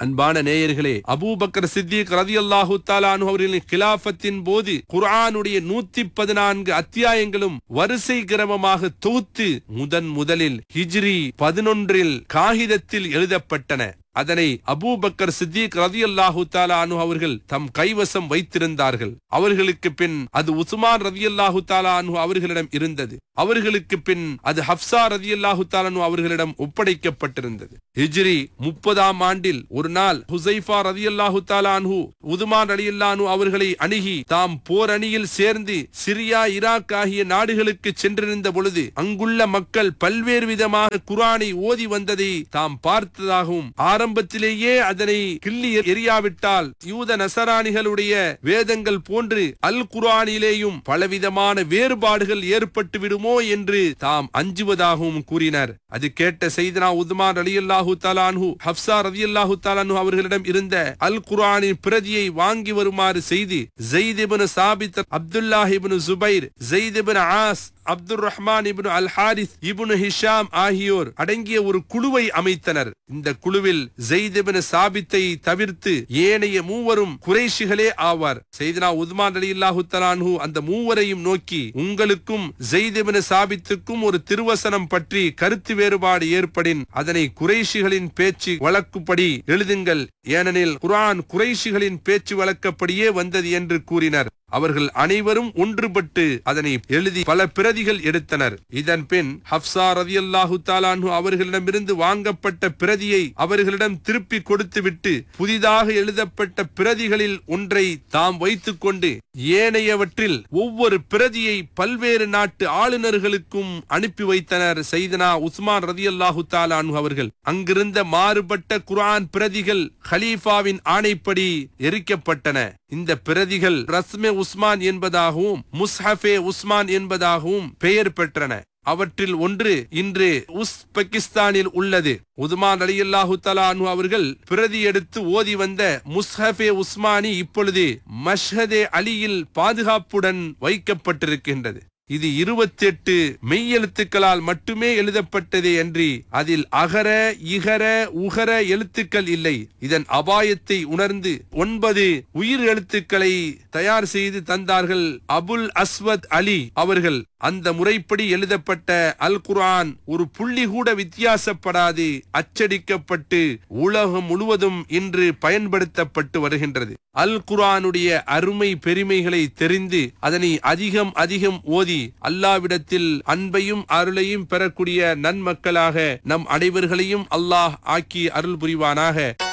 அன்பான நேயர்களே அபூபக்கர் சித்திக் ரதியல்லாஹு தாலானு அவர்களின் கிலாஃபத்தின் போது குர்ஆனுடைய நூத்தி பதினான்கு அத்தியாயங்களும் வரிசை கிரமமாக தொகுத்து முதன் முதலில் ஹிஜ்ரி பதினொன்றில் காகிதத்தில் எழுதப்பட்டன அதனை அபூபக்கர் சித்திக் ரதியல்லாஹு தாலானு அவர்கள் தம் கைவசம் வைத்திருந்தார்கள் அவர்களுக்கு பின் அது உஸ்மான் ரதியல்லாஹு தாலானு அவர்களிடம் இருந்தது அவர்களுக்கு பின் அது ஹப்சா ரதியல்லாஹு தாலானு அவர்களிடம் ஒப்படைக்கப்பட்டிருந்தது ஹிஜ்ரி முப்பதாம் ஆண்டில் ஒரு நாள் ஹுசைஃபா ரதியல்லாஹு தாலானு உதுமான் ரலியல்லானு அவர்களை அணுகி தாம் போர் அணியில் சேர்ந்து சிரியா ஈராக் ஆகிய நாடுகளுக்கு சென்றிருந்த பொழுது அங்குள்ள மக்கள் பல்வேறு விதமாக குரானை ஓதி வந்ததை தாம் பார்த்ததாகவும் ஆரம்பத்திலேயே அதனை கிள்ளி எரியாவிட்டால் யூத நசராணிகளுடைய வேதங்கள் போன்று அல் குரானிலேயும் பலவிதமான வேறுபாடுகள் ஏற்பட்டு விடுமோ என்று தாம் அஞ்சுவதாகவும் கூறினர் அது கேட்ட செய்தனா உத்மான் அலி அல்லாஹு தாலான்ஹு ஹப்சா ரதி அல்லாஹு தாலான்ஹு அவர்களிடம் இருந்த அல் குரானின் பிரதியை வாங்கி வருமாறு செய்து Zaid ibn Thabit Abdullah ibn Zubair Zaid ibn As Abdul Rahman ibn al Harith ibn Hisham ஆகியோர் அடங்கிய ஒரு குழுவை அமைத்தனர் இந்த குழுவில் ஜெயித் இப்னு சாபித்தை தவிர்த்து ஏனைய மூவரும் குறைஷிகளே ஆவார் செய்தனா உத்மான் அலி அல்லாஹு தலான்ஹு அந்த மூவரையும் நோக்கி உங்களுக்கும் ஜெயித் இப்னு சாபித்துக்கும் ஒரு திருவசனம் பற்றி கருத்து வேறுபாடு ஏற்படின் அதனை குறைஷிகளின் பேச்சு வழக்குப்படி எழுதுங்கள் ஏனெனில் குர்ஆன் குறைஷிகளின் பேச்சு வழக்கப்படியே வந்தது என்று கூறினர் அவர்கள் அனைவரும் ஒன்றுபட்டு அதனை எழுதி பல பிரதிகள் எடுத்தனர் இதன் பின் ஹப்சா ரதியல்லாஹு தாலான்ஹு அவர்களிடமிருந்து வாங்கப்பட்ட பிரதியை அவர்களிடம் திருப்பி கொடுத்துவிட்டு புதிதாக எழுதப்பட்ட பிரதிகளில் ஒன்றை தாம் வைத்துக்கொண்டு ஏனையவற்றில் ஒவ்வொரு பிரதியை பல்வேறு நாட்டு ஆளுநர்களுக்கும் அனுப்பி வைத்தனர் செய்தனா உஸ்மான் ரதியல்லாஹு தாலான்ஹு அவர்கள் அங்கிருந்த மாறுபட்ட குர்ஆன் பிரதிகள் ஹலீஃபாவின் ஆணைப்படி எரிக்கப்பட்டன இந்த பிரதிகள் ரஸ்மே உஸ்மான் என்பதாகவும் முஸ்ஹபே உஸ்மான் என்பதாகவும் பெயர் பெற்றன அவற்றில் ஒன்று இன்று உஸ்பெகிஸ்தானில் உள்ளது உதுமான் அலி அல்லாஹு தலானு அவர்கள் பிரதி எடுத்து ஓதி வந்த முஸ்ஹபே உஸ்மானி இப்பொழுது மஷ்ஹதே அலியில் பாதுகாப்புடன் வைக்கப்பட்டிருக்கின்றது இது இருபத்தி எட்டு மெய்யெழுத்துக்களால் மட்டுமே எழுதப்பட்டதே அன்றி அதில் அகர இகர உகர எழுத்துக்கள் இல்லை இதன் அபாயத்தை உணர்ந்து ஒன்பது உயிர் எழுத்துக்களை தயார் செய்து தந்தார்கள் அபுல் அஸ்வத் அலி அவர்கள் அந்த முறைப்படி எழுதப்பட்ட அல் குர்ஆன் ஒரு புள்ளி கூட வித்தியாசப்படாது அச்சடிக்கப்பட்டு உலகம் முழுவதும் இன்று பயன்படுத்தப்பட்டு வருகின்றது அல் குர்ஆனுடைய அருமை பெருமைகளை தெரிந்து அதனை அதிகம் அதிகம் ஓதி அல்லாவிடத்தில் அன்பையும் அருளையும் பெறக்கூடிய நன்மக்களாக நம் அனைவர்களையும் அல்லாஹ் ஆக்கி அருள் புரிவானாக